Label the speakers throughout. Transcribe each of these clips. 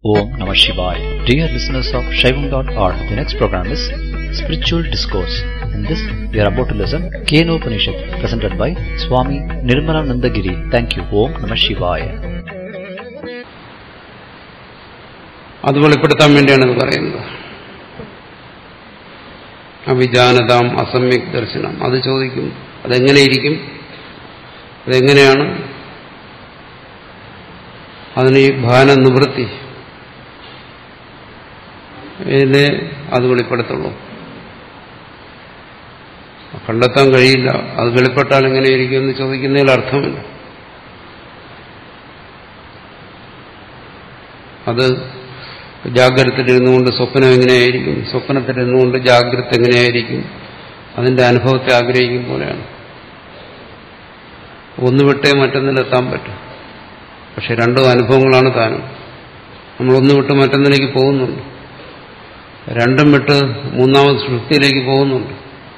Speaker 1: Om Namah Shivaya. Dear listeners of Shaivam.org, the next program is Spiritual Discourse. In this, we are about to listen Keno Upanishad, presented by Swami Nirmalananda Giri. Thank you. Om Namah Shivaya.
Speaker 2: അത് വെളിപ്പെടുത്താൻ വേണ്ടിയാണ് ഇത് പറയുന്നത് അവിജാനതാം അസമ്യക് ദർശനം അത് ചോദിക്കും അതെങ്ങനെയിരിക്കും അതെങ്ങനെയാണ് അതിന് ഈ ഭാന നിവൃത്തി ഇതിനെ അത് വെളിപ്പെടുത്തുള്ളൂ കണ്ടെത്താൻ കഴിയില്ല അത് വെളിപ്പെട്ടാൽ എങ്ങനെയിരിക്കും എന്ന് ചോദിക്കുന്നതിൽ അർത്ഥമില്ല അത് ജാഗ്രതയിലിരുന്നുകൊണ്ട് സ്വപ്നം എങ്ങനെയായിരിക്കും സ്വപ്നത്തിലിരുന്നുകൊണ്ട് ജാഗ്രത എങ്ങനെയായിരിക്കും അതിന്റെ അനുഭവത്തെ ആഗ്രഹിക്കും പോലെയാണ് ഒന്ന് വിട്ടേ മറ്റൊന്നിലെത്താൻ പറ്റും പക്ഷെ രണ്ടും അനുഭവങ്ങളാണ് താനും നമ്മളൊന്ന് വിട്ട് മറ്റൊന്നിലേക്ക് പോകുന്നുണ്ട് രണ്ടും വിട്ട് മൂന്നാമത് സൃഷ്ടിയിലേക്ക് പോകുന്നുണ്ട്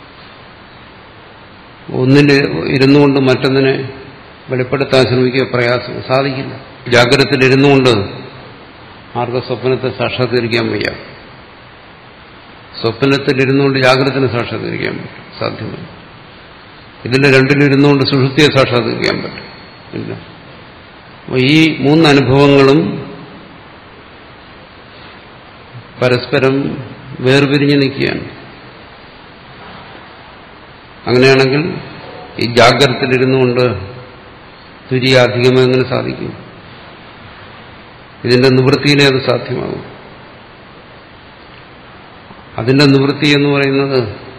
Speaker 2: ഒന്നിൽ ഇരുന്നുകൊണ്ട് മറ്റൊന്നിനെ വെളിപ്പെടുത്താൻ ശ്രമിക്കുക പ്രയാസം സാധിക്കില്ല ജാഗ്രതയിലിരുന്നുകൊണ്ട് ആർക്ക് സ്വപ്നത്തെ സാക്ഷാത്കരിക്കാൻ വയ്യ സ്വപ്നത്തിലിരുന്നുകൊണ്ട് ജാഗ്രതനെ സാക്ഷാത്കരിക്കാൻ പറ്റും സാധ്യമല്ല ഇതിന്റെ രണ്ടിലിരുന്നുകൊണ്ട് സുഷുപ്തിയെ സാക്ഷാത്കരിക്കാൻ പറ്റും ഇല്ല അപ്പോൾ ഈ മൂന്ന് അനുഭവങ്ങളും പരസ്പരം വേർപിരിഞ്ഞ് നിൽക്കുകയാണ് അങ്ങനെയാണെങ്കിൽ ഈ ജാഗ്രതയിലിരുന്നുകൊണ്ട് തുര്യാധികം എങ്ങനെ സാധിക്കും ഇതിന്റെ നിവൃത്തിയിലേ അത് സാധ്യമാകും അതിന്റെ നിവൃത്തി എന്ന് പറയുന്നത്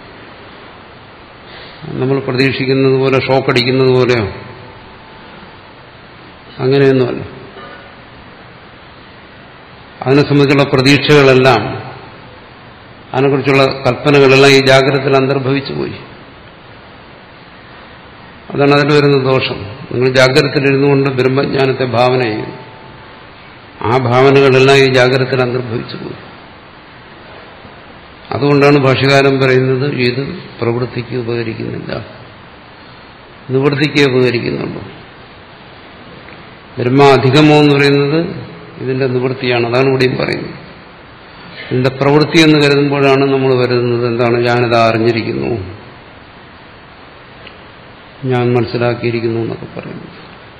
Speaker 2: നമ്മൾ പ്രതീക്ഷിക്കുന്നത് പോലെ ഷോക്കടിക്കുന്നത് പോലെയോ അങ്ങനെയൊന്നുമല്ല അതിനെ സംബന്ധിച്ചുള്ള പ്രതീക്ഷകളെല്ലാം അതിനെക്കുറിച്ചുള്ള കൽപ്പനകളെല്ലാം ഈ ജാഗ്രതയിൽ അന്തർഭവിച്ചു പോയി അതാണ് അതിൽ വരുന്ന ദോഷം നിങ്ങൾ ജാഗ്രതയിലിരുന്നുകൊണ്ട് ബ്രഹ്മജ്ഞാനത്തെ ഭാവന ചെയ്യുന്നു ആ ഭാവനകളെല്ലാം ഈ ജാഗ്രതയിൽ അന്തർഭവിച്ചു പോയി അതുകൊണ്ടാണ് ഭാഷകാരൻ പറയുന്നത് ഇത് പ്രവൃത്തിക്ക് ഉപകരിക്കുന്നില്ല നിവൃത്തിക്ക് ഉപകരിക്കുന്നുള്ളൂ ബ്രഹ്മ അധികമോ എന്ന് പറയുന്നത് ഇതിന്റെ നിവൃത്തിയാണ് അതാണ് ഇവിടെയും പറയുന്നത് ഇതിന്റെ പ്രവൃത്തി എന്ന് കരുതുമ്പോഴാണ് നമ്മൾ കരുതുന്നത് എന്താണ് ഞാനിത് അറിഞ്ഞിരിക്കുന്നു ഞാൻ മനസ്സിലാക്കിയിരിക്കുന്നു എന്നൊക്കെ പറയുന്നത്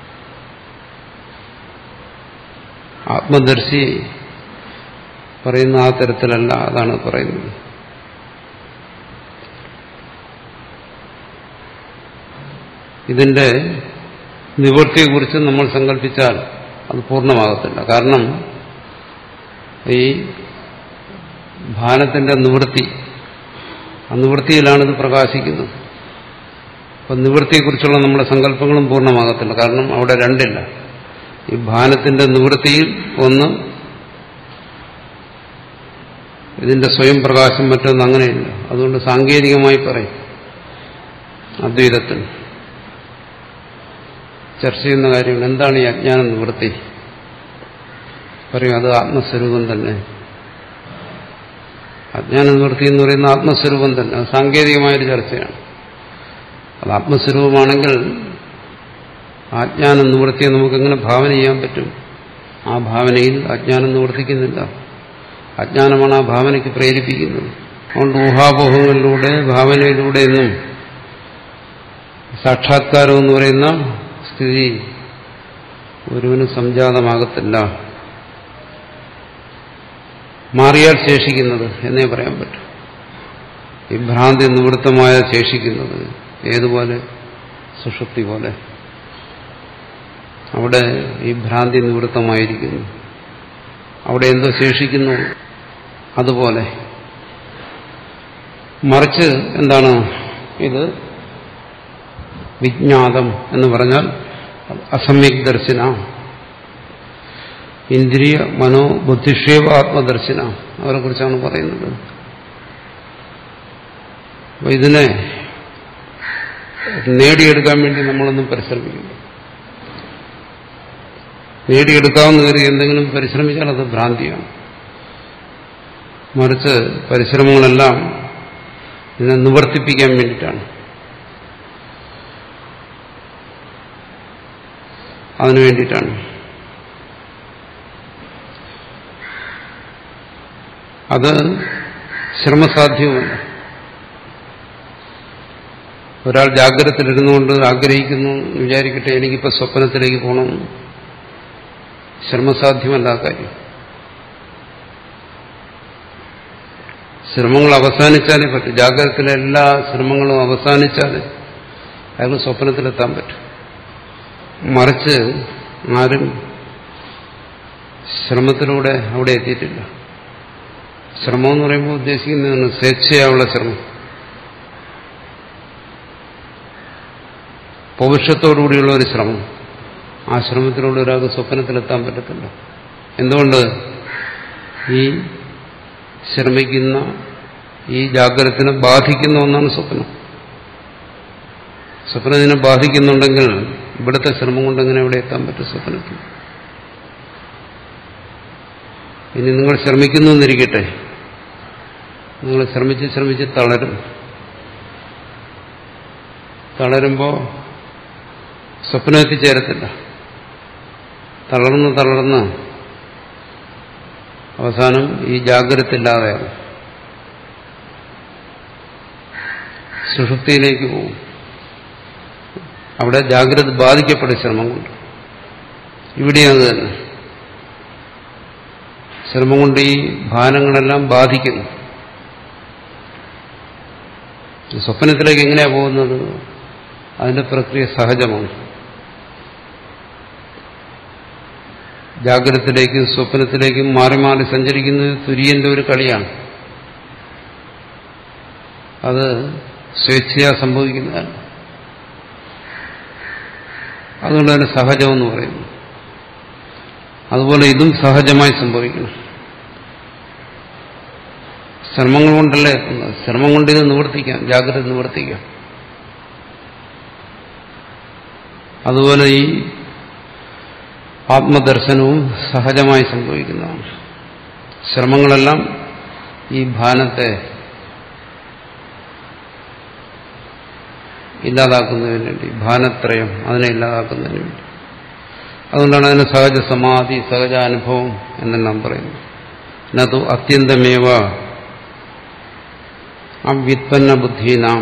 Speaker 2: ആത്മദർശി പറയുന്ന ആ തരത്തിലല്ല അതാണ് പറയുന്നത് ഇതിന്റെ നിവൃത്തിയെക്കുറിച്ച് നമ്മൾ സങ്കല്പിച്ചാൽ അത് പൂർണ്ണമാകത്തില്ല കാരണം ഈ ഭാനത്തിന്റെ നിവൃത്തി ആ നിവൃത്തിയിലാണ് ഇത് പ്രകാശിക്കുന്നത് അപ്പം നിവൃത്തിയെക്കുറിച്ചുള്ള നമ്മുടെ സങ്കല്പങ്ങളും പൂർണ്ണമാകത്തില്ല കാരണം അവിടെ രണ്ടില്ല ഈ ഭാനത്തിന്റെ നിവൃത്തിയിൽ ഒന്ന് ഇതിന്റെ സ്വയം പ്രകാശം മറ്റൊന്ന് അങ്ങനെയില്ല അതുകൊണ്ട് സാങ്കേതികമായി പറയും അദ്വൈതത്തിൽ ചർച്ച ചെയ്യുന്ന കാര്യമാണ് എന്താണ് ഈ അജ്ഞാന നിവൃത്തി പറയും അത് ആത്മസ്വരൂപം തന്നെ അജ്ഞാന നിവൃത്തി എന്ന് പറയുന്ന ആത്മസ്വരൂപം തന്നെ അത് സാങ്കേതികമായൊരു ചർച്ചയാണ് അത് ആത്മസ്വരൂപമാണെങ്കിൽ ആജ്ഞാന നിവൃത്തിയെ നമുക്കെങ്ങനെ ഭാവന ചെയ്യാൻ പറ്റും ആ ഭാവനയിൽ അജ്ഞാനം നിവർത്തിക്കുന്നില്ല അജ്ഞാനമാണ് ആ ഭാവനയ്ക്ക് പ്രേരിപ്പിക്കുന്നത് അതുകൊണ്ട് ഊഹാപോഹങ്ങളിലൂടെ ഭാവനയിലൂടെയൊന്നും സാക്ഷാത്കാരം എന്ന് പറയുന്ന സ്ഥിതി ഒരുവന് സംജാതമാകത്തില്ല മാറിയാൽ ശേഷിക്കുന്നത് എന്നേ പറയാൻ പറ്റും ഈ ഭ്രാന്തി നിവൃത്തമായ ശേഷിക്കുന്നത് ഏതുപോലെ സുഷുപ്തി പോലെ അവിടെ ഈ ഭ്രാന്തി നിവൃത്തമായിരിക്കുന്നു അവിടെ എന്തോ ശേഷിക്കുന്നു അതുപോലെ മറിച്ച് എന്താണ് ഇത് വിജ്ഞാതം എന്ന് പറഞ്ഞാൽ അസമ്യക് ദർശന ഇന്ദ്രിയ മനോബുദ്ധിക്ഷേപ ആത്മദർശന അവരെ കുറിച്ചാണ് പറയുന്നത് അപ്പൊ ഇതിനെ നേടിയെടുക്കാൻ വേണ്ടി നമ്മളൊന്നും പരിശ്രമിക്കുന്നു നേടിയെടുക്കാവുന്ന കയറി എന്തെങ്കിലും പരിശ്രമിച്ചാൽ അത് ഭ്രാന്തിയാണ് മറിച്ച് പരിശ്രമങ്ങളെല്ലാം ഇതിനെ നിവർത്തിപ്പിക്കാൻ വേണ്ടിയിട്ടാണ് അതിനു വേണ്ടിയിട്ടാണ് അത് ശ്രമസാധ്യവുമല്ല ഒരാൾ ജാഗ്രതത്തിലിരുന്നുകൊണ്ട് ആഗ്രഹിക്കുന്നു എന്ന് വിചാരിക്കട്ടെ എനിക്കിപ്പോൾ സ്വപ്നത്തിലേക്ക് പോകണം ശ്രമസാധ്യമല്ല ആ കാര്യം ശ്രമങ്ങൾ അവസാനിച്ചാലേ പറ്റും ജാഗ്രതത്തിലെ എല്ലാ ശ്രമങ്ങളും അവസാനിച്ചാലേ അയാൾക്ക് സ്വപ്നത്തിലെത്താൻ പറ്റും മറിച്ച് ആരും ശ്രമത്തിലൂടെ അവിടെ എത്തിയിട്ടില്ല ശ്രമം എന്ന് പറയുമ്പോൾ ഉദ്ദേശിക്കുന്നതാണ് സ്വേച്ഛയായുള്ള ശ്രമം പൗരുഷത്തോടുകൂടിയുള്ള ഒരു ശ്രമം ആ ശ്രമത്തിലൂടെ ഒരാൾക്ക് സ്വപ്നത്തിലെത്താൻ പറ്റത്തില്ല എന്തുകൊണ്ട് ഈ ശ്രമിക്കുന്ന ഈ ജാഗ്രതത്തിനെ ബാധിക്കുന്ന ഒന്നാണ് സ്വപ്നം സ്വപ്നത്തിനെ ബാധിക്കുന്നുണ്ടെങ്കിൽ ഇവിടുത്തെ ശ്രമം കൊണ്ട് എങ്ങനെ എവിടെ എത്താൻ പറ്റും സ്വപ്നത്തിൽ ഇനി നിങ്ങൾ ശ്രമിക്കുന്നു എന്നിരിക്കട്ടെ നിങ്ങൾ ശ്രമിച്ച് ശ്രമിച്ച് തളരും തളരുമ്പോൾ സ്വപ്നം എത്തിച്ചേരത്തില്ല തളർന്ന് തളർന്ന് അവസാനം ഈ ജാഗ്രത ഇല്ലാതെയാകും സുഷുപ്തിയിലേക്ക് പോകും അവിടെ ജാഗ്രത ബാധിക്കപ്പെടും ശ്രമം കൊണ്ട് ഇവിടെയും അത് തന്നെ ശ്രമം കൊണ്ട് ഈ ഭാനങ്ങളെല്ലാം ബാധിക്കുന്നു സ്വപ്നത്തിലേക്ക് എങ്ങനെയാ പോകുന്നത് അതിന്റെ പ്രക്രിയ സഹജമാണ് ജാഗ്രതത്തിലേക്കും സ്വപ്നത്തിലേക്കും മാറി മാറി സഞ്ചരിക്കുന്നത് തുര്യന്റെ ഒരു കളിയാണ് അത് സ്വേച്ഛയാ സംഭവിക്കുന്നതാണ് അതുകൊണ്ട് തന്നെ സഹജമെന്ന് പറയുന്നു അതുപോലെ ഇതും സഹജമായി സംഭവിക്കണം ശ്രമങ്ങൾ കൊണ്ടല്ലേ എത്തുന്നത് ശ്രമം കൊണ്ട് ഇത് നിവർത്തിക്കാം ജാഗ്രത നിവർത്തിക്കാം അതുപോലെ ഈ ആത്മദർശനവും സഹജമായി സംഭവിക്കുന്നതാണ് ശ്രമങ്ങളെല്ലാം ഈ ഭാനത്തെ ഇല്ലാതാക്കുന്നതിന് വേണ്ടി ഭാനത്രയം അതിനെ ഇല്ലാതാക്കുന്നതിന് വേണ്ടി അതുകൊണ്ടാണ് അതിന് സഹജ സമാധി സഹജാനുഭവം എന്നെല്ലാം പറയുന്നത് നതു അത്യന്തമേവ അവ്യുത്പന്ന ബുദ്ധീനാം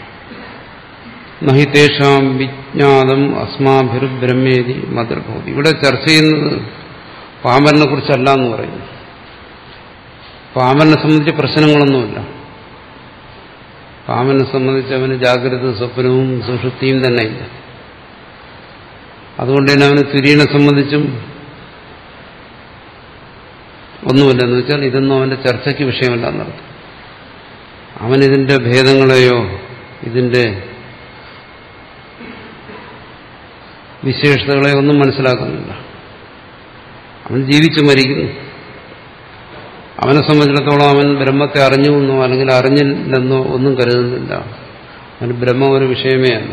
Speaker 2: നഹിതേഷാം വിജ്ഞാതം അസ്മാഭിർ ബ്രഹ്മേതി മതൃഭൂതി ഇവിടെ ചർച്ച ചെയ്യുന്നത് പാമരനെ കുറിച്ചല്ല എന്ന് പറയുന്നു പാമരനെ സംബന്ധിച്ച് പ്രശ്നങ്ങളൊന്നുമില്ല പാമനെ സംബന്ധിച്ച് അവന് ജാഗ്രത സ്വപ്നവും സുഷുപ്തിയും തന്നെ ഇല്ല അതുകൊണ്ട് തന്നെ അവന് തുര്യനെ സംബന്ധിച്ചും ഒന്നുമില്ല എന്ന് വെച്ചാൽ ഇതൊന്നും അവന്റെ ചർച്ചയ്ക്ക് വിഷയമല്ല എന്നർത്ഥം അവൻ ഇതിന്റെ ഭേദങ്ങളെയോ ഇതിന്റെ വിശേഷതകളെ ഒന്നും മനസ്സിലാക്കുന്നില്ല അവൻ ജീവിച്ചു മരിക്കുന്നു അവനെ സംബന്ധിച്ചിടത്തോളം അവൻ ബ്രഹ്മത്തെ അറിഞ്ഞു എന്നോ അല്ലെങ്കിൽ അറിഞ്ഞില്ലെന്നോ ഒന്നും കരുതുന്നില്ല അവന് ബ്രഹ്മം ഒരു വിഷയമേ അല്ല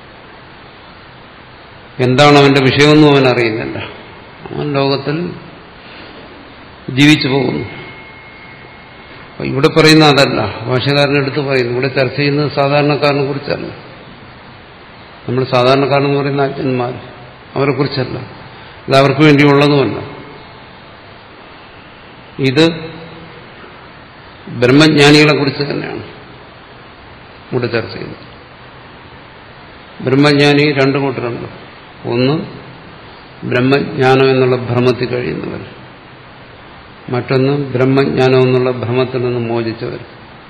Speaker 2: എന്താണ് അവന്റെ വിഷയമൊന്നും അവൻ അറിയുന്നില്ല അവൻ ലോകത്തിൽ ജീവിച്ചു പോകുന്നു ഇവിടെ പറയുന്ന അതല്ല ഭാഷകാരനെ എടുത്ത് പറയുന്നു ഇവിടെ ചർച്ച ചെയ്യുന്നത് സാധാരണക്കാരനെ കുറിച്ചല്ല നമ്മൾ സാധാരണക്കാരെന്ന് പറയുന്ന അജ്ഞന്മാർ അവരെ കുറിച്ചല്ല ഇത് അവർക്ക് വേണ്ടിയുള്ളതുമല്ല ഇത് ബ്രഹ്മജ്ഞാനികളെ കുറിച്ച് തന്നെയാണ് ഇവിടെ ചർച്ച ചെയ്യുന്നത് ബ്രഹ്മജ്ഞാനി രണ്ടു കൂട്ടരുണ്ട് ഒന്ന് ബ്രഹ്മജ്ഞാനം എന്നുള്ള ഭ്രമത്തിൽ കഴിയുന്നവർ മറ്റൊന്ന് ബ്രഹ്മജ്ഞാനം എന്നുള്ള ഭ്രമത്തിൽ നിന്ന് മോചിച്ചവർ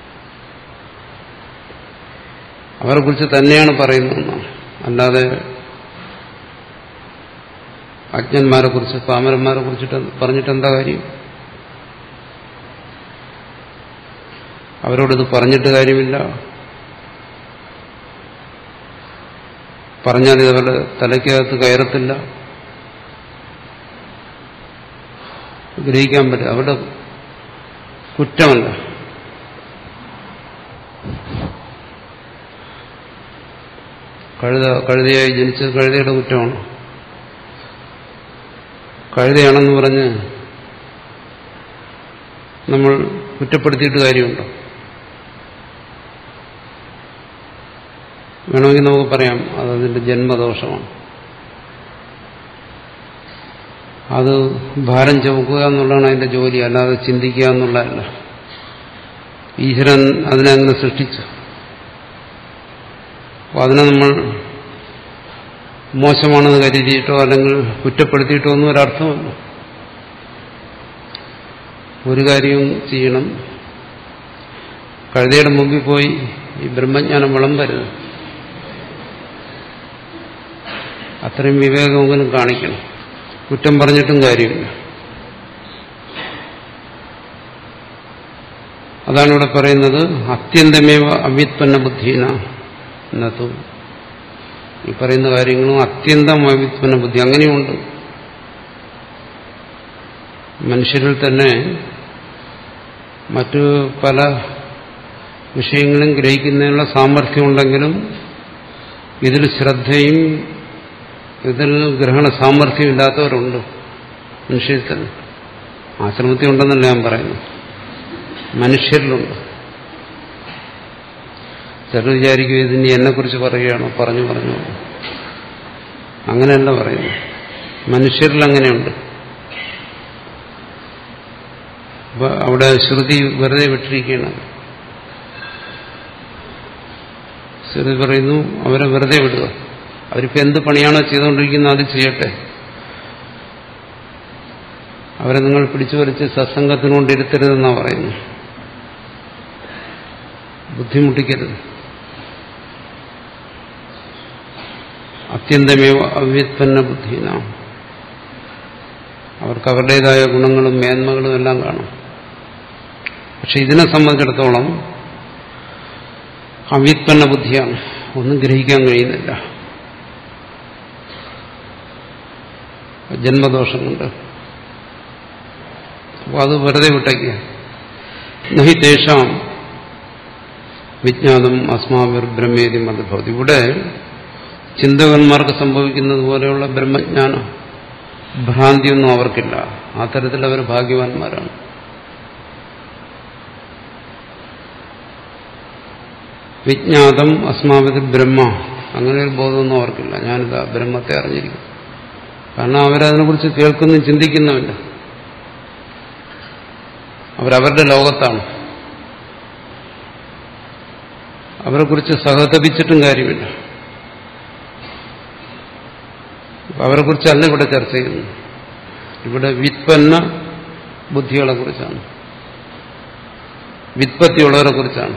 Speaker 2: അവരെ കുറിച്ച് തന്നെയാണ് പറയുന്നതെന്നാണ് അല്ലാതെ അജ്ഞന്മാരെ കുറിച്ച് പാമരന്മാരെ കുറിച്ചിട്ട് പറഞ്ഞിട്ട് എന്താ കാര്യം അവരോടിത് പറഞ്ഞിട്ട് കാര്യമില്ല പറഞ്ഞാൽ ഇത് അവരുടെ തലയ്ക്കകത്ത് കയറത്തില്ല ഗ്രഹിക്കാൻ പറ്റില്ല അവരുടെ കുറ്റമല്ല കഴുത കഴുതയായി ജനിച്ചത് കഴുതയുടെ കുറ്റമാണ് കഴുതയാണെന്ന് പറഞ്ഞ് നമ്മൾ കുറ്റപ്പെടുത്തിയിട്ട് കാര്യമുണ്ടോ വേണമെങ്കിൽ നമുക്ക് പറയാം അത് അതിന്റെ ജന്മദോഷമാണ് അത് ഭാരം ചുമക്കുക എന്നുള്ളതാണ് അതിന്റെ ജോലി അല്ലാതെ ചിന്തിക്കുക എന്നുള്ളതല്ല ഈശ്വരൻ അതിനെ അങ്ങനെ സൃഷ്ടിച്ചു അപ്പോൾ അതിനെ നമ്മൾ മോശമാണെന്ന് കരുതിയിട്ടോ അല്ലെങ്കിൽ കുറ്റപ്പെടുത്തിയിട്ടോ ഒന്നും ഒരർത്ഥമല്ല ഒരു കാര്യവും ചെയ്യണം കഴുതയുടെ മുമ്പിൽ പോയി ഈ ബ്രഹ്മജ്ഞാനം വിളമ്പരുത് അത്രയും വിവേകമെങ്കിലും കാണിക്കണം കുറ്റം പറഞ്ഞിട്ടും കാര്യമില്ല അതാണ് ഇവിടെ പറയുന്നത് അത്യന്തമേവ അവ്യുത്പന്ന ബുദ്ധീന എന്നതും ഈ പറയുന്ന കാര്യങ്ങളും അത്യന്തം അവ്യുത്പന്ന ബുദ്ധി അങ്ങനെയുണ്ട് മനുഷ്യരിൽ തന്നെ മറ്റു പല വിഷയങ്ങളും ഗ്രഹിക്കുന്നതിനുള്ള സാമർഥ്യമുണ്ടെങ്കിലും ഇതിൽ ശ്രദ്ധയും ഇതിൽ ഗ്രഹണ സാമർഥ്യം ഇല്ലാത്തവരുണ്ട് മനുഷ്യരിൽ തന്നെ ആശ്രമത്തിൽ ഉണ്ടെന്നല്ല ഞാൻ പറയുന്നു മനുഷ്യരിലുണ്ട് ചിലർ വിചാരിക്കും ഇതിന് എന്നെക്കുറിച്ച് പറയുകയാണോ പറഞ്ഞു പറഞ്ഞു അങ്ങനെയല്ല പറയുന്നു മനുഷ്യരിൽ അങ്ങനെയുണ്ട് അപ്പൊ അവിടെ ശ്രുതി വെറുതെ വിട്ടിരിക്കുകയാണ് ശ്രുതി പറയുന്നു അവരെ വെറുതെ വിടുക അവരിപ്പോ എന്ത് പണിയാണോ ചെയ്തുകൊണ്ടിരിക്കുന്നത് അത് ചെയ്യട്ടെ അവരെ നിങ്ങൾ പിടിച്ചു വലിച്ച് സത്സംഗത്തിനുകൊണ്ട് ഇരുത്തരുതെന്നാ പറയുന്നു ബുദ്ധിമുട്ടിക്കരുത് അത്യന്തമേവ അവ്യുത്പന്ന ബുദ്ധീന അവർക്ക് അവരുടേതായ ഗുണങ്ങളും മേന്മകളും എല്ലാം കാണും പക്ഷെ ഇതിനെ സംബന്ധിച്ചിടത്തോളം അവ്യുത്പന്ന ബുദ്ധിയാണ് ഒന്നും ഗ്രഹിക്കാൻ കഴിയുന്നില്ല ജന്മദോഷം കൊണ്ട് അപ്പോൾ അത് വെറുതെ വിട്ടയ്ക്കുക നഹി തേഷാം വിജ്ഞാതം അസ്മാവിർ ബ്രഹ്മേതി മതഭവതി ഇവിടെ ചിന്തകന്മാർക്ക് സംഭവിക്കുന്നത് പോലെയുള്ള ബ്രഹ്മജ്ഞാന ഭ്രാന്തിയൊന്നും അവർക്കില്ല ആ തരത്തിൽ അവർ ഭാഗ്യവാന്മാരാണ് വിജ്ഞാതം അസ്മാവിത് ബ്രഹ്മ അങ്ങനെ ഒരു ബോധമൊന്നും അവർക്കില്ല ഞാനിതാ ബ്രഹ്മത്തെ അറിഞ്ഞിരിക്കും കാരണം അവരതിനെക്കുറിച്ച് കേൾക്കുന്നു ചിന്തിക്കുന്നുമില്ല അവരവരുടെ ലോകത്താണ് അവരെക്കുറിച്ച് സഹതപിച്ചിട്ടും കാര്യമില്ല അവരെക്കുറിച്ചല്ല ഇവിടെ ചർച്ച ചെയ്യുന്നു ഇവിടെ വിത്പന്ന ബുദ്ധികളെ കുറിച്ചാണ് വിത്പത്തിയുള്ളവരെ കുറിച്ചാണ്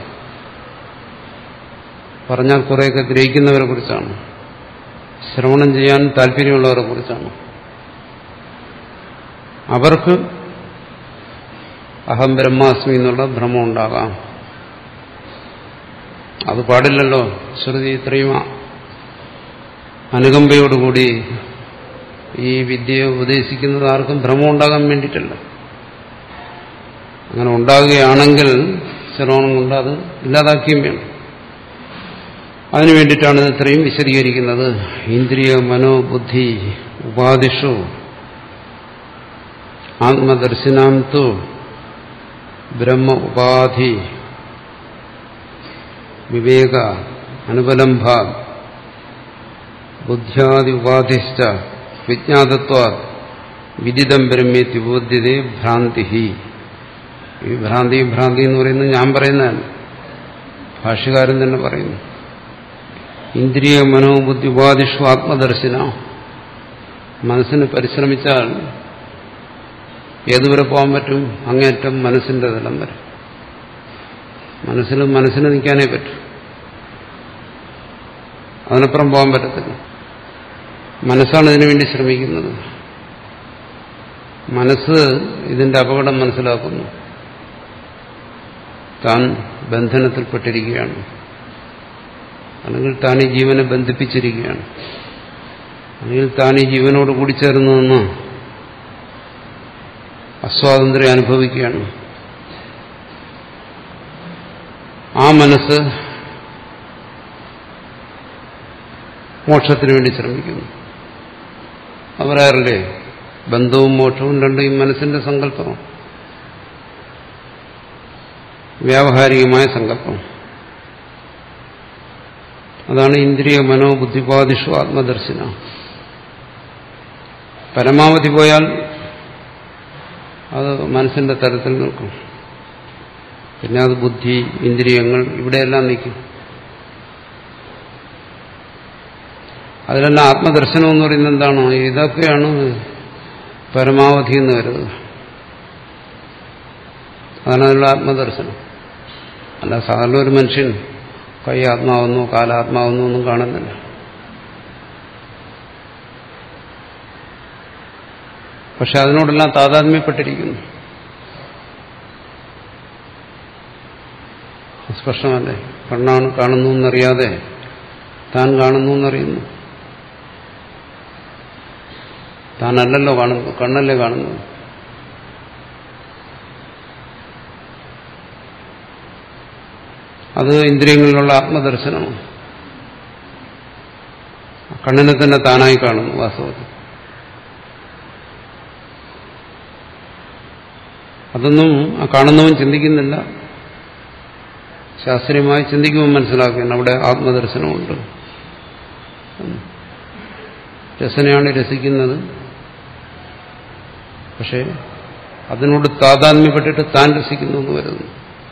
Speaker 2: പറഞ്ഞാൽ കുറേയൊക്കെ ഗ്രഹിക്കുന്നവരെ കുറിച്ചാണ് ശ്രവണം ചെയ്യാൻ താല്പര്യമുള്ളവരെ കുറിച്ചാണ് അവർക്ക് അഹം ബ്രഹ്മാസ്മി എന്നുള്ള ഭ്രമം ഉണ്ടാകാം അത് പാടില്ലല്ലോ ശ്രുതി ഇത്രയും അനുകമ്പയോടുകൂടി ഈ വിദ്യയെ ഉപദേശിക്കുന്നത് ആർക്കും ഭ്രമം ഉണ്ടാകാൻ വേണ്ടിയിട്ടല്ല അങ്ങനെ ഉണ്ടാകുകയാണെങ്കിൽ ശ്രവണം കൊണ്ട് അത് ഇല്ലാതാക്കിയും വേണം അതിനു വേണ്ടിയിട്ടാണ് ഇത് ഇത്രയും വിശദീകരിക്കുന്നത് ഇന്ദ്രിയ മനോബുദ്ധി ഉപാധിഷു ആത്മദർശനാം തു ബ്രഹ്മ ഉപാധി വിവേക അനുപലംഭ ബുദ്ധ്യാദി ഉപാധിശ്ച വിജ്ഞാതത്വാ വിദിതം ബ്രഹ്മേത്യുബോധ്യതേ ഭ്രാന്തി ഈ ഭ്രാന്തി ഭ്രാന്തി എന്ന് പറയുന്നത് ഞാൻ പറയുന്നതല്ല ഭാഷ്യകാരൻ തന്നെ പറയുന്നു ഇന്ദ്രിയ മനോബുദ്ധി ഉപാധിഷു ആത്മദർശന മനസ്സിന് പരിശ്രമിച്ചാൽ ഏതുവരെ പോകാൻ പറ്റും അങ്ങേറ്റം മനസ്സിന്റെ തലം വരെ മനസ്സിൽ മനസ്സിന് നിൽക്കാനേ പറ്റും അതിനപ്പുറം പോകാൻ പറ്റത്തില്ല മനസ്സാണ് ഇതിനു വേണ്ടി ശ്രമിക്കുന്നത് മനസ്സ് ഇതിന്റെ അപകടം മനസ്സിലാക്കുന്നു താൻ ബന്ധനത്തിൽപ്പെട്ടിരിക്കുകയാണ് അല്ലെങ്കിൽ താൻ ഈ ജീവനെ ബന്ധിപ്പിച്ചിരിക്കുകയാണ് അല്ലെങ്കിൽ താൻ ഈ ജീവനോട് കൂടി ചേർന്ന് നിന്ന് അസ്വാതന്ത്ര്യം അനുഭവിക്കുകയാണ് ആ മനസ്സ് മോക്ഷത്തിന് വേണ്ടി ശ്രമിക്കുന്നു അവരാരല്ലേ ബന്ധവും മോക്ഷവും രണ്ടും ഈ മനസ്സിന്റെ സങ്കല്പമാണ് വ്യാവഹാരികമായ സങ്കല്പം അതാണ് ഇന്ദ്രിയ മനോബുദ്ധിപാദിഷു ആത്മദർശന പരമാവധി പോയാൽ അത് മനസ്സിന്റെ തരത്തിൽ നിൽക്കും പിന്നെ അത് ബുദ്ധി ഇന്ദ്രിയങ്ങൾ ഇവിടെയെല്ലാം നിൽക്കും അതിലെല്ലാം ആത്മദർശനം എന്ന് പറയുന്നത് എന്താണ് ഇതൊക്കെയാണ് പരമാവധി എന്ന് വരുന്നത് അതാണ് അതിലുള്ള ആത്മദർശനം അല്ല സാധാരണ ഒരു മനുഷ്യൻ കൈ ആത്മാവെന്നോ കാലാത്മാവെന്നോ ഒന്നും കാണുന്നില്ല പക്ഷെ അതിനോടെല്ലാം താതാത്മ്യപ്പെട്ടിരിക്കുന്നു സ്പഷ്ടമല്ലേ കണ്ണാണ് കാണുന്നു എന്നറിയാതെ താൻ കാണുന്നു എന്നറിയുന്നു താനല്ലല്ലോ കാണുന്നു കണ്ണല്ലേ കാണുന്നു അത് ഇന്ദ്രിയങ്ങളിലുള്ള ആത്മദർശനമാണ് കണ്ണിനെ തന്നെ താനായി കാണുന്നു വാസ്തവത്തിൽ അതൊന്നും ആ കാണുന്നവൻ ചിന്തിക്കുന്നില്ല ശാസ്ത്രീയമായി ചിന്തിക്കുമ്പോൾ മനസ്സിലാക്കുകയാണ് അവിടെ ആത്മദർശനമുണ്ട് രസനയാണ് രസിക്കുന്നത് പക്ഷേ അതിനോട് താതാത്മ്യപ്പെട്ടിട്ട് താൻ രസിക്കുന്നു എന്ന് വരുന്നു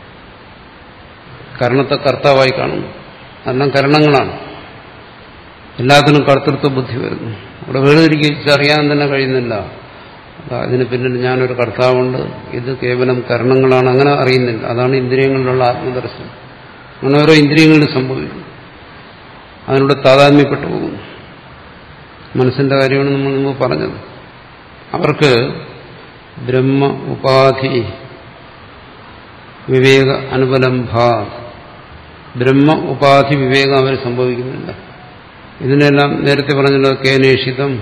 Speaker 2: കരണത്തെ കർത്താവായി കാണുന്നു എല്ലാം കരണങ്ങളാണ് എല്ലാത്തിനും കർത്തൃത്വ ബുദ്ധി വരുന്നു അവിടെ വേർതിരിച്ചറിയാൻ തന്നെ കഴിയുന്നില്ല അതിന് പിന്നിൽ ഞാനൊരു കർത്താവുണ്ട് ഇത് കേവലം കരണങ്ങളാണ് അങ്ങനെ അറിയുന്നില്ല അതാണ് ഇന്ദ്രിയങ്ങളിലുള്ള ആത്മദർശനം അങ്ങനെ ഓരോ ഇന്ദ്രിയങ്ങളിൽ സംഭവിക്കും അതിനോട് താതാത്മ്യപ്പെട്ടു പോകുന്നു മനസ്സിന്റെ കാര്യമാണ് നമ്മൾ മുമ്പ് പറഞ്ഞത് അവർക്ക് ബ്രഹ്മ ഉപാധി വിവേക അനുപലംഭ ബ്രഹ്മ ഉപാധി വിവേകം അവർ സംഭവിക്കുന്നില്ല ഇതിനെല്ലാം നേരത്തെ പറഞ്ഞല്ലോ കേനേഷിതം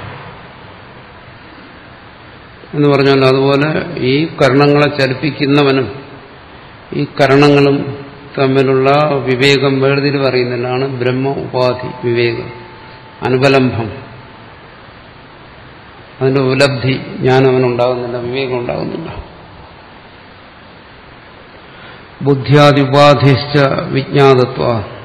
Speaker 2: എന്ന് പറഞ്ഞാൽ അതുപോലെ ഈ കർണങ്ങളെ ചലിപ്പിക്കുന്നവനും ഈ കരണങ്ങളും തമ്മിലുള്ള വിവേകം വേർതിരിവ് അറിയുന്നതിനാണ് ബ്രഹ്മ ഉപാധി വിവേകം അനുപലംഭം അതിന്റെ ഉപലബ്ധി ജ്ഞാനം അവനുണ്ടാകുന്നില്ല വിവേകം ഉണ്ടാകുന്നില്ല ബുദ്ധ്യാദിപാധിശ്ച വിജ്ഞാതത്വ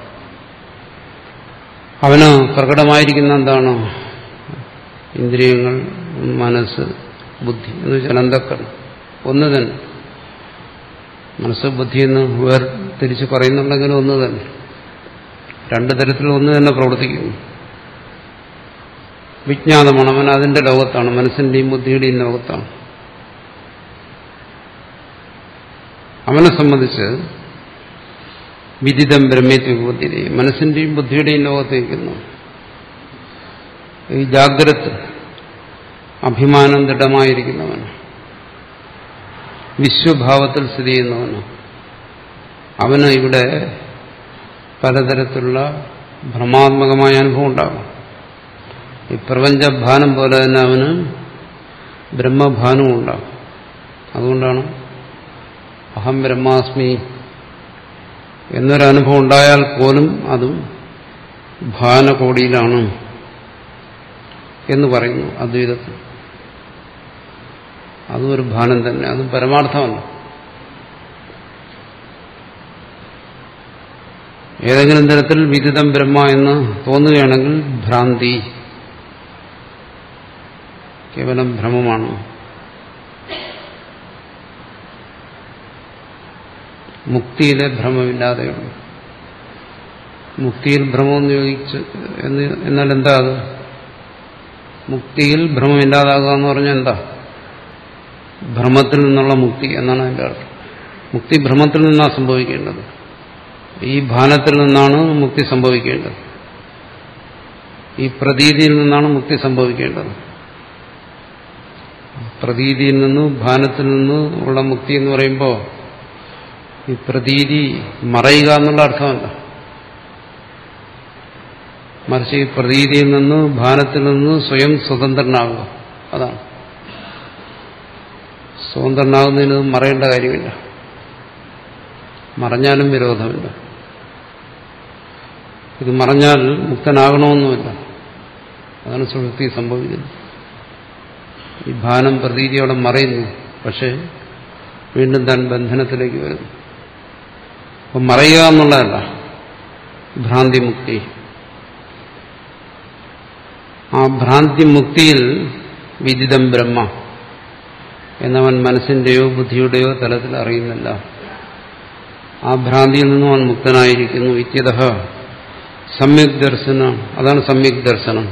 Speaker 2: അവന് പ്രകടമായിരിക്കുന്ന എന്താണ് ഇന്ദ്രിയങ്ങൾ മനസ്സ് ബുദ്ധി എന്ന് വെച്ചാൽ അന്തക്കരണം ഒന്ന് തന്നെ മനസ്സ് ബുദ്ധി എന്ന് വേർ തിരിച്ച് പറയുന്നുണ്ടെങ്കിലും ഒന്ന് തന്നെ രണ്ടു തരത്തിൽ ഒന്ന് തന്നെ പ്രവർത്തിക്കുന്നു വിജ്ഞാതമാണ് അവൻ അതിന്റെ ലോകത്താണ് മനസ്സിന്റെയും ബുദ്ധിയുടെയും ലോകത്താണ് അവനെ സംബന്ധിച്ച് വിദിതം ബ്രഹ്മത്വബുദ്ധി മനസ്സിന്റെയും ബുദ്ധിയുടെയും ലോകത്തേക്കുന്നു ഈ ജാഗ്രത അഭിമാനം ദൃഢമായിരിക്കുന്നവൻ വിശ്വഭാവത്തിൽ സ്ഥിതി ചെയ്യുന്നവന് അവന് ഇവിടെ പലതരത്തിലുള്ള ഭ്രമാത്മകമായ അനുഭവം ഉണ്ടാകും ഈ പ്രപഞ്ചഭാനം പോലെ തന്നെ അവന് ബ്രഹ്മഭാനവും ഉണ്ടാകും അതുകൊണ്ടാണ് അഹം ബ്രഹ്മാസ്മി എന്നൊരനുഭവം ഉണ്ടായാൽ പോലും അതും ഭാനകോടിയിലാണ് എന്ന് പറയുന്നു അദ്വൈതത്തിൽ അതും ഒരു ഭാനം തന്നെ അതും പരമാർത്ഥമല്ല ഏതെങ്കിലും തരത്തിൽ വിദിതം ബ്രഹ്മ എന്ന് തോന്നുകയാണെങ്കിൽ ഭ്രാന്തി കേവലം ഭ്രമമാണ് മുക്തിയിലെ ഭ്രമമില്ലാതെയുള്ളൂ മുക്തിയിൽ ഭ്രമം ചോദിച്ച് എന്ന് എന്നാൽ എന്താ അത് മുക്തിയിൽ ഭ്രമമില്ലാതാകുക എന്ന് പറഞ്ഞാൽ എന്താ ഭ്രമത്തിൽ നിന്നുള്ള മുക്തി എന്നാണ് അതിൻ്റെ അർത്ഥം മുക്തി ഭ്രമത്തിൽ നിന്നാണ് സംഭവിക്കേണ്ടത് ഈ ഭാനത്തിൽ നിന്നാണ് മുക്തി സംഭവിക്കേണ്ടത് ഈ പ്രതീതിയിൽ നിന്നാണ് മുക്തി സംഭവിക്കേണ്ടത് പ്രതീതിയിൽ നിന്ന് ഭാനത്തിൽ നിന്ന് ഉള്ള മുക്തി എന്ന് പറയുമ്പോൾ ഈ പ്രതീതി മറയുക എന്നുള്ള അർത്ഥമല്ല മറിച്ച് ഈ പ്രതീതിയിൽ നിന്ന് ഭാനത്തിൽ നിന്ന് സ്വയം സ്വതന്ത്രനാകുക അതാണ് സ്വതന്ത്രനാകുന്നതിന് മറയേണ്ട കാര്യമില്ല മറഞ്ഞാലും വിരോധമില്ല ഇത് മറഞ്ഞാൽ മുക്തനാകണമെന്നുമില്ല അതാണ് സുഹൃത്തി സംഭവിക്കുന്നത് ഈ ഭാനം പ്രതീതി അവിടെ മറയുന്നു പക്ഷെ വീണ്ടും താൻ ബന്ധനത്തിലേക്ക് വരുന്നു അപ്പം മറയുക എന്നുള്ളതല്ല ഭ്രാന്തി മുക്തി ആ ഭ്രാന്തി മുക്തിയിൽ വിദിതം ബ്രഹ്മ എന്നവൻ മനസ്സിന്റെയോ ബുദ്ധിയുടെയോ തലത്തിൽ അറിയുന്നില്ല ആ ഭ്രാന്തിയിൽ നിന്നും അവൻ മുക്തനായിരിക്കുന്നു ഇത്യത സമ്യക് ദർശനം അതാണ് സമ്യക് ദർശനം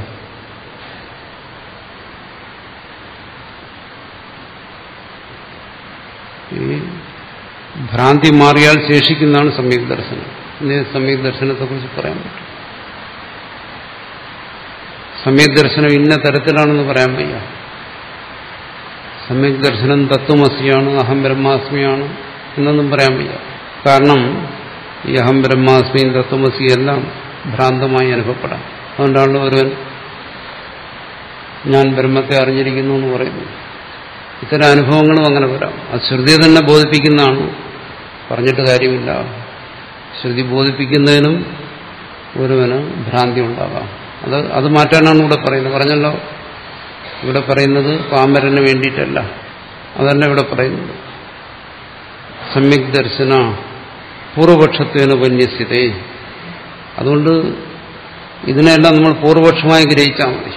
Speaker 2: ഈ ഭ്രാന്തി മാറിയാൽ ശേഷിക്കുന്നതാണ് സമ്യക് ദർശനം ഇനി സമ്യക് ദർശനത്തെക്കുറിച്ച് പറയാൻ പറ്റും സമ്യക് ദർശനം ഇന്ന തരത്തിലാണെന്ന് പറയാൻ വയ്യ സമ്യക് ദർശനം തത്വമസിയാണ് അഹം ബ്രഹ്മാസ്മിയാണ് എന്നൊന്നും പറയാൻ വയ്യ കാരണം ഈ അഹം ബ്രഹ്മാസ്മിയും തത്വമസിയും എല്ലാം ഭ്രാന്തമായി അനുഭവപ്പെടാം അതുകൊണ്ടാണല്ലോ ഒരുവൻ ഞാൻ ബ്രഹ്മത്തെ അറിഞ്ഞിരിക്കുന്നു എന്ന് പറയുന്നു ഇത്തരം അനുഭവങ്ങളും അങ്ങനെ വരാം അത് ശ്രുതി തന്നെ ബോധിപ്പിക്കുന്നതാണ് പറഞ്ഞിട്ട് കാര്യമില്ല ശ്രുതി ബോധിപ്പിക്കുന്നതിനും ഒരുവന് ഭ്രാന്തി ഉണ്ടാകാം അത് അത് മാറ്റാനാണ് ഇവിടെ പറയുന്നത് പറഞ്ഞല്ലോ ഇവിടെ പറയുന്നത് പാമരന് വേണ്ടിയിട്ടല്ല അതല്ല ഇവിടെ പറയുന്നത് സമ്യക് ദർശന പൂർവപക്ഷത്വേന ഉപന്യസ്യതേ അതുകൊണ്ട് ഇതിനെല്ലാം നമ്മൾ പൂർവപക്ഷമായി ഗ്രഹിച്ചാൽ മതി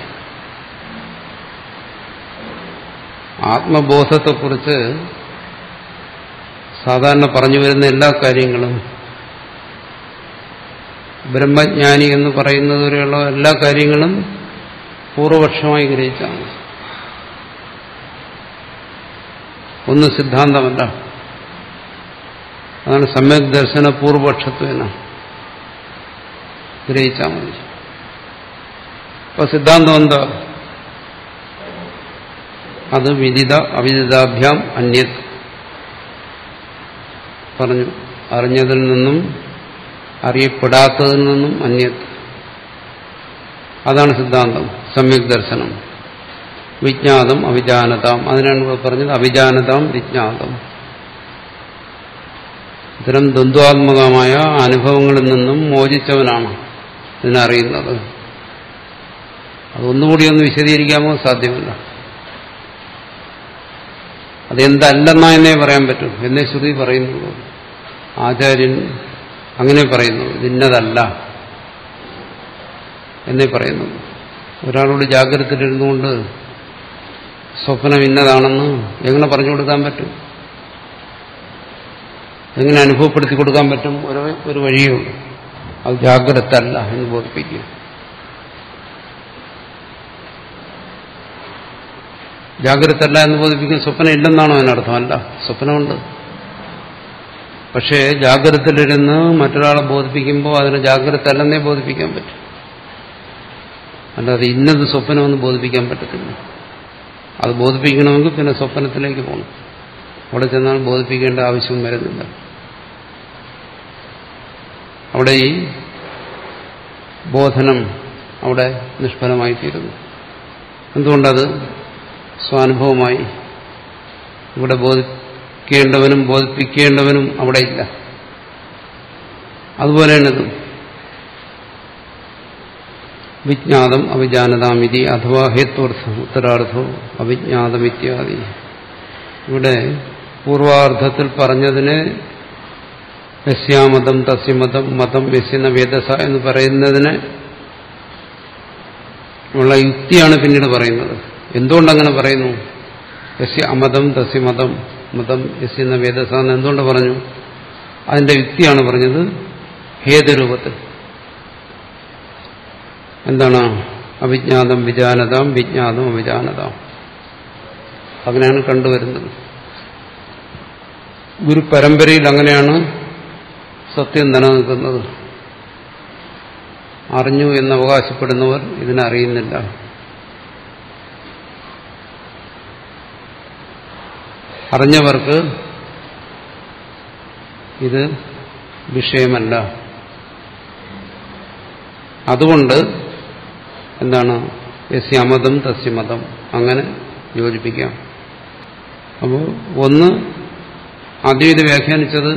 Speaker 2: ആത്മബോധത്തെക്കുറിച്ച് സാധാരണ പറഞ്ഞു വരുന്ന എല്ലാ കാര്യങ്ങളും ബ്രഹ്മജ്ഞാനി എന്ന് പറയുന്നത് വരെയുള്ള എല്ലാ കാര്യങ്ങളും പൂർവപക്ഷമായി ഗ്രഹിച്ചാൽ മതി ഒന്ന് സിദ്ധാന്തമല്ല അതാണ് സമ്യക് ദർശന പൂർവപക്ഷത്വേന ഗ്രഹിച്ചാൽ മതി അപ്പൊ സിദ്ധാന്തം എന്താ അത് വിദിത അവിദിതാഭ്യാം അന്യത് പറഞ്ഞു അറിഞ്ഞതിൽ നിന്നും അറിയപ്പെടാത്തതിൽ നിന്നും അന്യത് അതാണ് സിദ്ധാന്തം സമ്യക് ദർശനം വിജ്ഞാതം അവിജാനതാം അതിനാണ് ഇവിടെ പറഞ്ഞത് അവിജാനതാം വിജ്ഞാതം ഇത്തരം ദ്വന്ദ്വാത്മകമായ അനുഭവങ്ങളിൽ നിന്നും മോചിച്ചവനാണ് ഇതിനറിയുന്നത് അതൊന്നുകൂടി ഒന്ന് വിശദീകരിക്കാമോ സാധ്യമല്ല അതെന്തല്ലെന്നാ എന്നേ പറയാൻ പറ്റും എന്നേ ശ്രുതി പറയുന്നുള്ളൂ ആചാര്യൻ അങ്ങനെ പറയുന്നു ഇതിന്നതല്ല എന്നേ പറയുന്നു ഒരാളോട് ജാഗ്രതയിലിരുന്നുകൊണ്ട് സ്വപ്നം ഇന്നതാണെന്ന് എങ്ങനെ പറഞ്ഞു കൊടുക്കാൻ പറ്റും എങ്ങനെ അനുഭവപ്പെടുത്തി കൊടുക്കാൻ പറ്റും ഒരു ഒരു വഴിയേ ഉള്ളൂ അത് ജാഗ്രത അല്ല എന്ന് ബോധിപ്പിക്കുക ജാഗ്രത അല്ല എന്ന് ബോധിപ്പിക്കുന്ന സ്വപ്നം ഇല്ലെന്നാണോ അതിനർത്ഥം അല്ല സ്വപ്നമുണ്ട് പക്ഷേ ജാഗ്രതയിലിരുന്ന് മറ്റൊരാളെ ബോധിപ്പിക്കുമ്പോൾ അതിന് ജാഗ്രത അല്ലെന്നേ ബോധിപ്പിക്കാൻ പറ്റും അല്ലാതെ ഇന്നത് സ്വപ്നമെന്ന് ബോധിപ്പിക്കാൻ പറ്റത്തില്ല അത് ബോധിപ്പിക്കണമെങ്കിൽ പിന്നെ സ്വപ്നത്തിലേക്ക് പോകണം അവിടെ ചെന്നാൽ ബോധിപ്പിക്കേണ്ട ആവശ്യം വരുന്നില്ല അവിടെ ഈ ബോധനം അവിടെ നിഷ്ഫലമായി തീരുന്നു എന്തുകൊണ്ടത് സ്വാനുഭവമായി ഇവിടെ ബോധിക്കേണ്ടവനും ബോധിപ്പിക്കേണ്ടവനും അവിടെ ഇല്ല അതുപോലെയാണ് ഇതും വിജ്ഞാതം അവിജാനതാമിതി അഥവാ ഹേത്വർത്ഥം ഉത്തരാർത്ഥവും അവിജ്ഞാതം ഇത്യാദി ഇവിടെ പൂർവാർത്ഥത്തിൽ പറഞ്ഞതിന് യസ്യാമതം തസ്യമതം മതം യസ്യന വേദസ എന്ന് പറയുന്നതിന് ഉള്ള യുക്തിയാണ് പിന്നീട് പറയുന്നത് എന്തുകൊണ്ടങ്ങനെ പറയുന്നു യസ്യ അമതം തസ്യമതം മതം യസ്യന വേദസ എന്ന് എന്തുകൊണ്ട് പറഞ്ഞു അതിന്റെ യുക്തിയാണ് പറഞ്ഞത് ഹേതുരൂപത്തിൽ എന്താണ് അവിജ്ഞാതം വിജാനതാം വിജ്ഞാതം അവിജാനതാം അങ്ങനെയാണ് കണ്ടുവരുന്നത് ഗുരു പരമ്പരയിൽ അങ്ങനെയാണ് സത്യം നിലനിൽക്കുന്നത് അറിഞ്ഞു എന്ന് അവകാശപ്പെടുന്നവർ ഇതിനറിയുന്നില്ല അറിഞ്ഞവർക്ക് ഇത് വിഷയമല്ല അതുകൊണ്ട് എന്താണ് യസ്യമതം തസ്യമതം അങ്ങനെ യോജിപ്പിക്കാം അപ്പോൾ ഒന്ന് ആദ്യം ഇത് വ്യാഖ്യാനിച്ചത്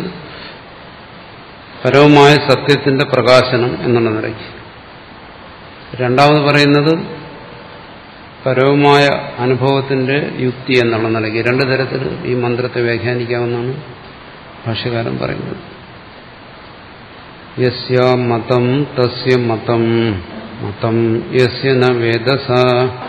Speaker 2: പരവുമായ സത്യത്തിന്റെ പ്രകാശനം എന്നുള്ള നിലയ്ക്ക് രണ്ടാമത് പറയുന്നത് പരവുമായ അനുഭവത്തിന്റെ യുക്തി എന്നുള്ള നിലയ്ക്ക് രണ്ടു തരത്തിൽ ഈ മന്ത്രത്തെ വ്യാഖ്യാനിക്കാമെന്നാണ് ഭാഷ്യകാരൻ പറയുന്നത് യസ്യ മതം തസ്യ മതം മതം യസ്യ ന വേദസ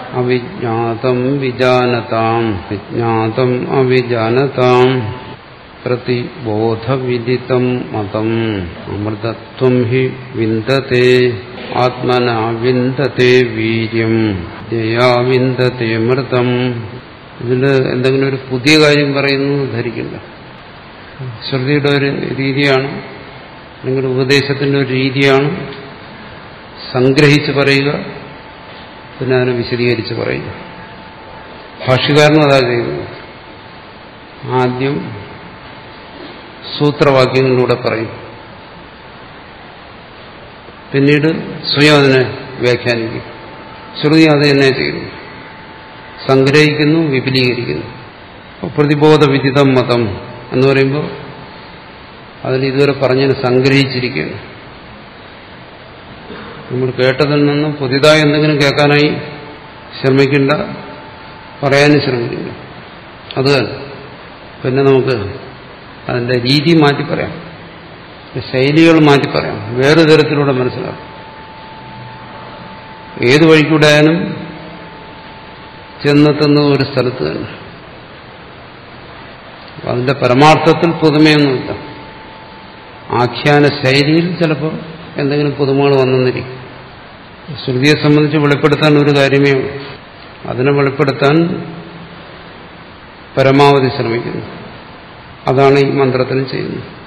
Speaker 2: അവിജ്ഞാതം വിജാനതാം വിജ്ഞാതം അവിജാനതാം പ്രതിബോധവിദിതം മതം അമൃതത്വം ഹി വിന്ദത്തെ ആത്മന വിന്ദത്തെ വീര്യം ജയാ വിന്ദത്തെ മൃതം ഇതിൽ എന്തെങ്കിലും ഒരു പുതിയ കാര്യം പറയുന്നു ധരിക്കില്ല ശ്രുതിയുടെ ഒരു രീതിയാണ് അല്ലെങ്കിൽ ഉപദേശത്തിന്റെ ഒരു രീതിയാണ് സംഗ്രഹിച്ച് പറയുക പിന്നെ അതിനെ വിശദീകരിച്ച് പറയുക ഭാഷ്യകാരനും അതാ ചെയ്യുന്നത് ആദ്യം സൂത്രവാക്യങ്ങളിലൂടെ പറയും പിന്നീട് സ്വയം അതിനെ വ്യാഖ്യാനിക്കും ശ്രുതി അത് തന്നെ ചെയ്യുന്നു സംഗ്രഹിക്കുന്നു വിപുലീകരിക്കുന്നു പ്രതിബോധ വിദിതം മതം എന്ന് പറയുമ്പോൾ അതിൽ ഇതുവരെ പറഞ്ഞതിന് സംഗ്രഹിച്ചിരിക്കുകയാണ് നമ്മൾ കേട്ടതിൽ നിന്നും പുതിയതായി എന്തെങ്കിലും കേൾക്കാനായി ശ്രമിക്കേണ്ട പറയാനും ശ്രമിക്കില്ല അത് തന്നെ പിന്നെ നമുക്ക് അതിന്റെ രീതി മാറ്റി പറയാം ശൈലികൾ മാറ്റി പറയാം വേറെ തരത്തിലൂടെ മനസ്സിലാക്കും ഏത് വഴിക്കൂടെ ആയാലും ചെന്നെത്തുന്നത് ഒരു സ്ഥലത്ത് തന്നെ അതിന്റെ പരമാർത്ഥത്തിൽ പുതുമയൊന്നുമില്ല ആഖ്യാന ശൈലിയിൽ ചിലപ്പോൾ എന്തെങ്കിലും പുതുമകൾ വന്നെന്നിരിക്കും ശ്രുതിയെ സംബന്ധിച്ച് വെളിപ്പെടുത്താൻ ഒരു കാര്യമേ ഉള്ളൂ അതിനെ വെളിപ്പെടുത്താൻ പരമാവധി ശ്രമിക്കുന്നു അതാണ് ഈ മന്ത്രത്തിന് ചെയ്യുന്നത്